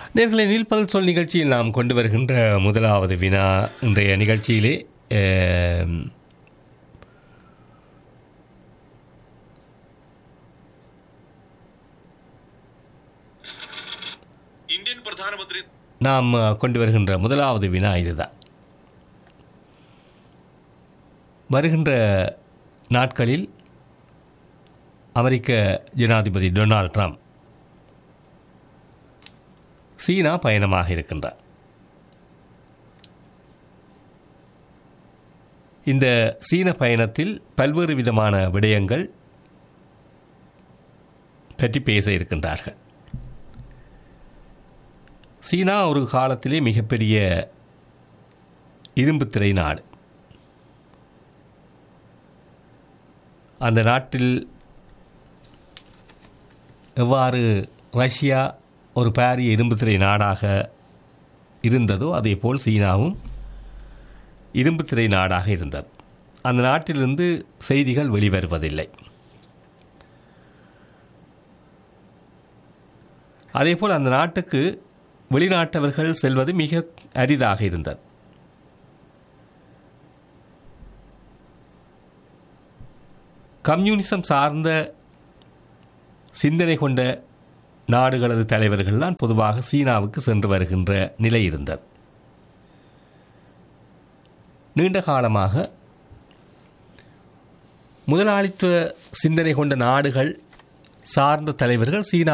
நேர்களை நீல்பல் சொல் நிகழ்ச்சியில் நாம் கொண்டு வருகின்ற முதலாவது வினா இன்றைய நிகழ்ச்சியிலே ஆம், ഇന്ത്യൻ പ്രധാനമന്ത്രി நாம் கொண்டு வருகின்ற முதலாவது வினா இதுதான் வருகின்ற நாட்களில் அமெரிக்க ஜனாதிபதி டொனால்ட் ட்ரம்ப் சீனா பயணமாக இருக்கின்றார் இந்த சீன பயணத்தில் பல்வேறு விதமான விடயங்கள் பற்றி பேச இருக்கின்றார்கள் சீனா ஒரு காலத்திலே மிகப்பெரிய இரும்புத்திரை நாடு அந்த நாட்டில் எவ்வாறு ரஷ்யா ஒரு பாரிய இரும்புத்திரை நாடாக இருந்ததோ அதேபோல் சீனாவும் இரும்புத்திரை நாடாக இருந்தது அந்த நாட்டிலிருந்து செய்திகள் வெளிவருவதில்லை அதேபோல் அந்த நாட்டுக்கு வெளிநாட்டவர்கள் செல்வது மிக அரிதாக இருந்தது கம்யூனிசம் சார்ந்த சிந்தனை கொண்ட நாடுகளது தலைவர்கள்தான் பொதுவாக சீனாவுக்கு சென்று வருகின்ற நிலை இருந்தது நீண்ட காலமாக முதலாளித்துவ சிந்தனை கொண்ட நாடுகள் சார்ந்த தலைவர்கள் சீனா